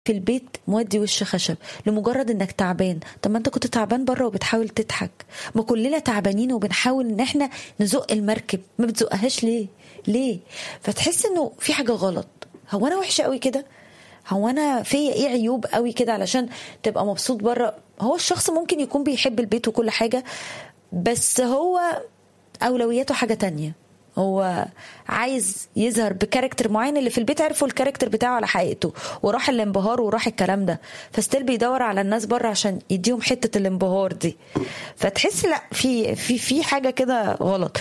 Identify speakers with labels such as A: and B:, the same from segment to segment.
A: في البيت مودي وش خشب لمجرد انك تعبان طب ما انت كنت تعبان بره وبتحاول تضحك ما كلنا تعبانين وبنحاول ان احنا نزق المركب ما بتزقهاش ليه ليه فتحس انه في حاجه غلط هو انا وحشه قوي كده هو انا فيا ايه عيوب قوي كده علشان تبقى مبسوط بره هو الشخص ممكن يكون بيحب البيت وكل حاجه بس هو اولوياته حاجه تانية هو عايز يظهر بكاركتر معين اللي في البيت عرفوا الكاركتر بتاعه على حقيقته وراح الانبهار وراح الكلام ده فستيل بيدور على الناس بره عشان يديهم حته الانبهار دي فتحس لا في في في حاجه كده غلط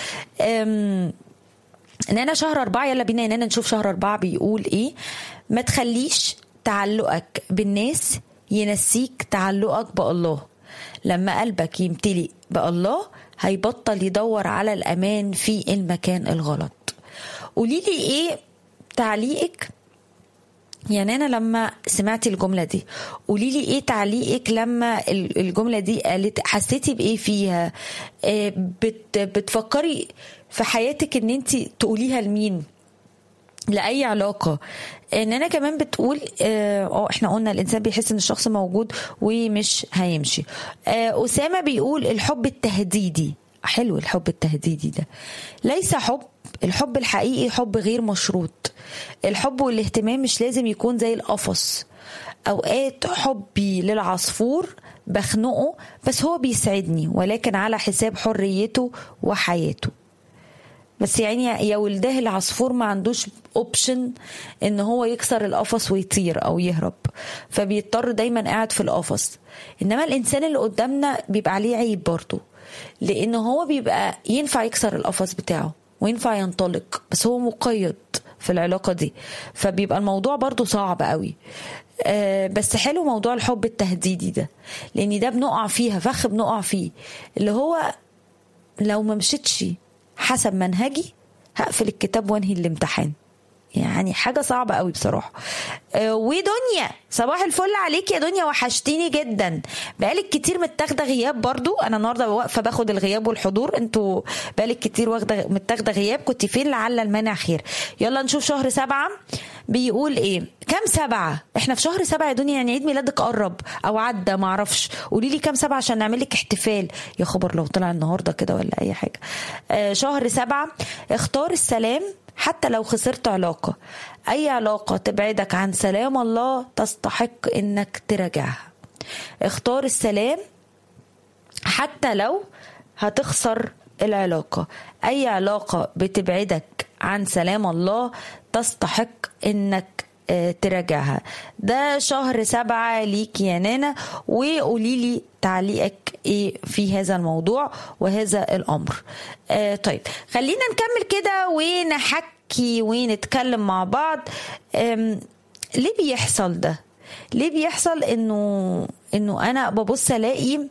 A: أم اننا شهر أربعة يلا بينا اننا نشوف شهر أربعة بيقول ايه ما تخليش تعلقك بالناس ينسيك تعلقك بالله لما قلبك يمتلئ بالله هيبطل يدور على الأمان في المكان الغلط قولي لي ايه تعليقك يعني انا لما سمعتي الجمله دي قولي لي ايه تعليقك لما الجمله دي قالت حسيتي بايه فيها بت بتفكري في حياتك ان انت تقوليها لمين لاي علاقه ان انا كمان بتقول اه احنا قلنا الانسان بيحس ان الشخص موجود ومش هيمشي آه اسامه بيقول الحب التهديدي حلو الحب التهديدي ده ليس حب الحب الحقيقي حب غير مشروط الحب والاهتمام مش لازم يكون زي القفص اوقات حبي للعصفور بخنقه بس هو بيسعدني ولكن على حساب حريته وحياته بس يعني يا ولده العصفور ما عندوش اوبشن ان هو يكسر القفص ويطير او يهرب فبيضطر دايما قاعد في القفص انما الانسان اللي قدامنا بيبقى عليه عيب برضه لان هو بيبقى ينفع يكسر القفص بتاعه وينفع ينطلق بس هو مقيد في العلاقة دي فبيبقى الموضوع برضو صعب قوي آه بس حلو موضوع الحب التهديدي ده لان ده بنقع فيها فخ بنقع فيه اللي هو لو ما مشيتش حسب منهجي هقفل الكتاب وانهي الامتحان يعني حاجة صعبة قوي بصراحة أه ودنيا صباح الفل عليك يا دنيا وحشتيني جدا بقالك كتير متاخدة غياب برضو انا النهاردة واقفة باخد الغياب والحضور انتوا بقالك كتير واخدة متاخدة غياب كنت فين لعل المانع خير يلا نشوف شهر سبعة بيقول ايه كام سبعة احنا في شهر سبعة يا دنيا يعني عيد ميلادك قرب او عدى معرفش قولي لي كام سبعة عشان نعمل لك احتفال يا خبر لو طلع النهاردة كده ولا اي حاجة آه شهر سبعة اختار السلام حتى لو خسرت علاقة أي علاقة تبعدك عن سلام الله تستحق إنك تراجعها اختار السلام حتى لو هتخسر العلاقة أي علاقة بتبعدك عن سلام الله تستحق إنك تراجعها ده شهر سبعة ليك يا نانا وقولي لي تعليقك ايه في هذا الموضوع وهذا الامر آه طيب خلينا نكمل كده ونحكي ونتكلم مع بعض ليه بيحصل ده ليه بيحصل انه انه انا ببص الاقي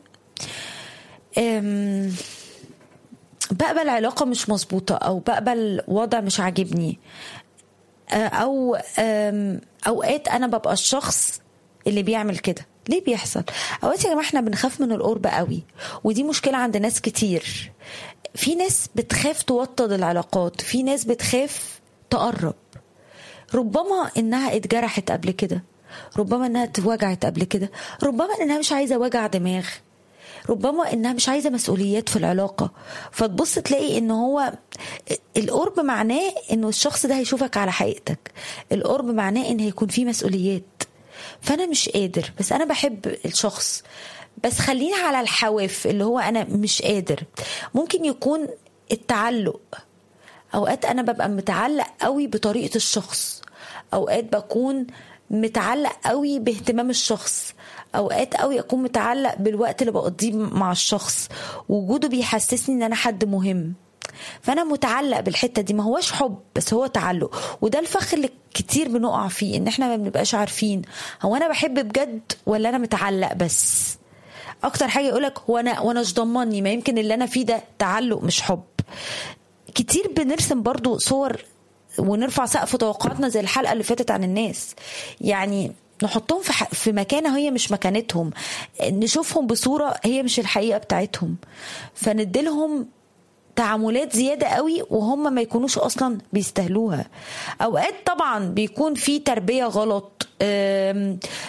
A: بقبل علاقه مش مظبوطه او بقبل وضع مش عاجبني او اوقات انا ببقى الشخص اللي بيعمل كده ليه بيحصل اوقات يا جماعه احنا بنخاف من القرب قوي ودي مشكله عند ناس كتير في ناس بتخاف توطد العلاقات في ناس بتخاف تقرب ربما انها اتجرحت قبل كده ربما انها اتوجعت قبل كده ربما انها مش عايزه وجع دماغ ربما انها مش عايزه مسؤوليات في العلاقه فتبص تلاقي ان هو القرب معناه انه الشخص ده هيشوفك على حقيقتك القرب معناه ان هيكون في مسؤوليات فانا مش قادر بس انا بحب الشخص بس خلينا على الحواف اللي هو انا مش قادر ممكن يكون التعلق اوقات انا ببقى متعلق قوي بطريقه الشخص اوقات بكون متعلق قوي باهتمام الشخص اوقات قوي اكون متعلق بالوقت اللي بقضيه مع الشخص وجوده بيحسسني ان انا حد مهم فانا متعلق بالحته دي ما هوش حب بس هو تعلق وده الفخ اللي كتير بنقع فيه ان احنا ما بنبقاش عارفين هو انا بحب بجد ولا انا متعلق بس اكتر حاجه يقولك هو انا وانا مش ضمني ما يمكن اللي انا فيه ده تعلق مش حب كتير بنرسم برضو صور ونرفع سقف توقعاتنا زي الحلقه اللي فاتت عن الناس يعني نحطهم في في مكانه هي مش مكانتهم نشوفهم بصوره هي مش الحقيقه بتاعتهم فنديلهم تعاملات زياده قوي وهم ما يكونوش اصلا بيستاهلوها اوقات طبعا بيكون في تربيه غلط أم،